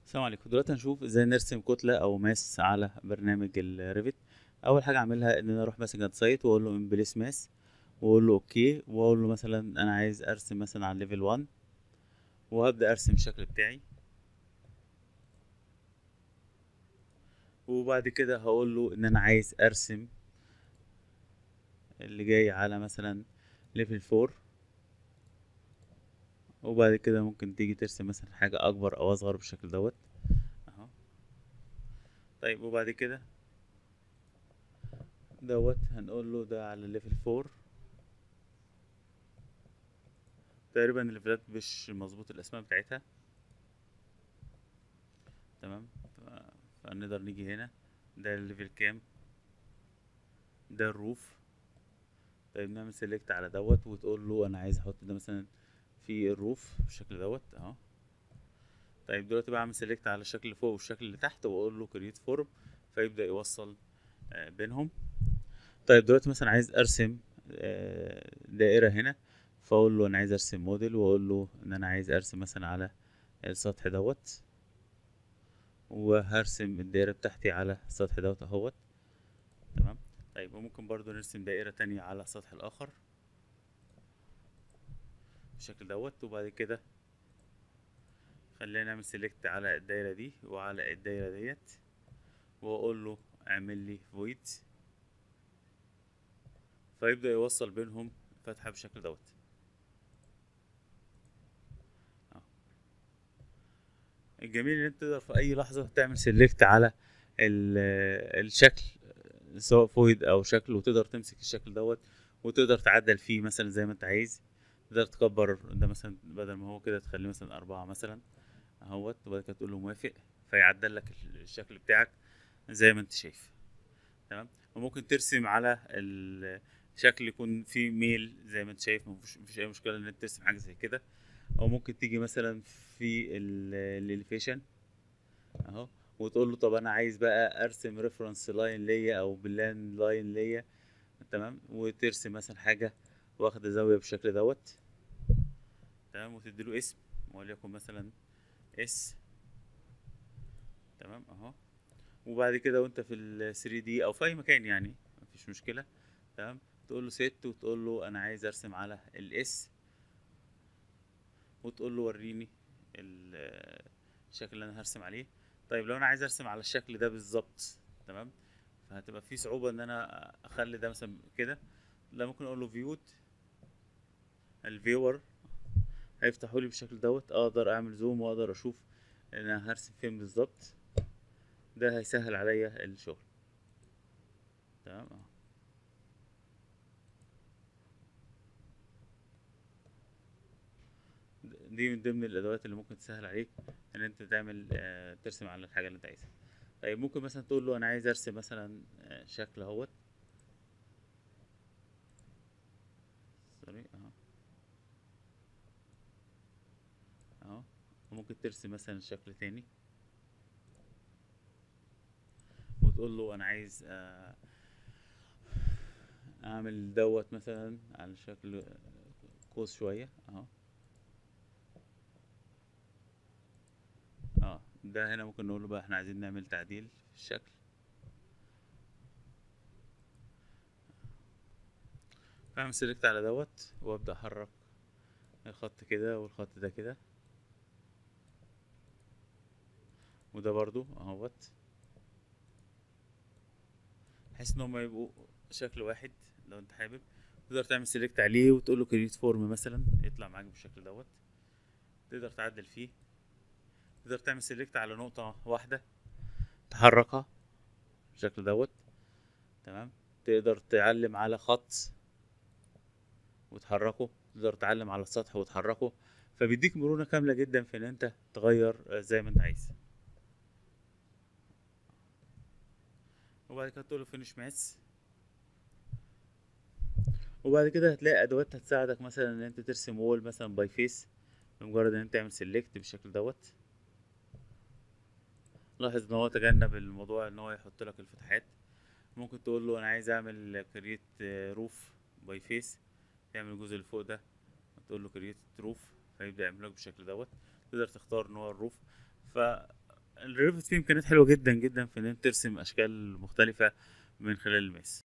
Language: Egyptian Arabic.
السلام عليكم دلوقتي هنشوف ازاي نرسم كتلة او ماس على برنامج الريفت اول حاجة اعملها ان انا اروح ماسك عند سايت واقول له امبليس ماس واقول له اوكي واقول له مثلا انا عايز ارسم مثلا على ليفل 1 وهبدأ ارسم الشكل بتاعي وبعد كده هقول له ان انا عايز ارسم اللي جاي على مثلا ليفل 4 وبعد كده ممكن تيجي ترسم مثلا حاجة أكبر أو أصغر بالشكل دوت أهو طيب وبعد كده دوت هنقول له ده على ليفل فور تقريبا الليفلات مش مظبوط الأسماء بتاعتها تمام ف- فنقدر نيجي هنا ده الليفل كام ده الروف طيب نعمل سيلكت على دوت وتقول له أنا عايز أحط ده مثلا في الروف بالشكل دوت اهو طيب دلوقتي بعمل سيلكت على الشكل اللي فوق والشكل اللي تحت واقول له كريت فورم فيبدا يوصل آه، بينهم طيب دلوقتي مثلا عايز ارسم آه، دائره هنا فاقول له انا عايز ارسم موديل واقول له ان انا عايز ارسم مثلا على السطح دوت وهرسم الدائره بتاعتي على السطح دوت اهوت تمام طيب وممكن برضو نرسم دائره تانية على السطح الاخر بالشكل دوت وبعد كده خلينا نعمل سيلكت على الدايرة دي وعلى الدايرة ديت واقول له اعمل لي فويد فيبدأ يوصل بينهم فتحة بالشكل دوت أهو. الجميل ان انت تقدر في اي لحظة تعمل سيلكت على ال- الشكل سواء فويد او شكل وتقدر تمسك الشكل دوت وتقدر تعدل فيه مثلا زي ما انت عايز تقدر تكبر ده مثلا بدل ما هو كده تخليه مثلا أربعة مثلا اهوت وبعد كده تقول له موافق فيعدل لك الشكل بتاعك زي ما انت شايف تمام وممكن ترسم على الشكل يكون فيه ميل زي ما انت شايف مفيش مفيش اي مشكله ان انت ترسم حاجه زي كده او ممكن تيجي مثلا في الاليفيشن اهو وتقول له طب انا عايز بقى ارسم ريفرنس لاين ليا او بلان لاين ليا تمام وترسم مثلا حاجه واخده زاويه بالشكل دوت تمام وتديله اسم وليكن مثلا اس تمام اهو وبعد كده وانت في ال 3 دي او في اي مكان يعني مفيش مشكله تمام تقول له ست وتقول له انا عايز ارسم على الاس وتقول له وريني ال- الشكل اللي انا هرسم عليه طيب لو انا عايز ارسم على الشكل ده بالظبط تمام فهتبقى في صعوبه ان انا اخلي ده مثلا كده لا ممكن اقول له فيود الفيور هيفتحوا لي بالشكل دوت اقدر اعمل زوم واقدر اشوف انا هرسم فين بالظبط ده هيسهل عليا الشغل تمام اه دي من ضمن الادوات اللي ممكن تسهل عليك ان انت تعمل آه، ترسم على الحاجه اللي انت عايزها طيب ممكن مثلا تقول له انا عايز ارسم مثلا آه، شكل اهوت سوري اهو اهو وممكن ترسم مثلا شكل تاني وتقول له انا عايز آه، اعمل دوت مثلا على شكل قوس شوية اهو اه ده هنا ممكن نقول له بقى احنا عايزين نعمل تعديل في الشكل فاعمل سيلكت على دوت وابدا احرك الخط كده والخط ده كده وده برضو اهوت بحيث ان هما يبقوا شكل واحد لو انت حابب تقدر تعمل سيلكت عليه وتقول له كريت فورم مثلا يطلع معاك بالشكل دوت تقدر تعدل فيه تقدر تعمل سيلكت على نقطة واحدة تحركها بالشكل دوت تمام تقدر تعلم على خط وتحركه تقدر تعلم على السطح وتحركه فبيديك مرونة كاملة جدا في ان انت تغير زي ما انت عايز وبعد كده تقول له فينش ماس وبعد كده هتلاقي ادوات هتساعدك مثلا ان انت ترسم وول مثلا باي فيس بمجرد ان انت تعمل سيلكت بالشكل دوت لاحظ ان هو تجنب الموضوع ان هو يحط لك الفتحات ممكن تقول له انا عايز اعمل كريت روف باي فيس تعمل الجزء اللي فوق ده تقول له كريت روف فيبدا يعمل لك بالشكل دوت تقدر تختار ان هو الروف ف الريفت فيه امكانيات حلوه جدا جدا في ان انت ترسم اشكال مختلفه من خلال الماس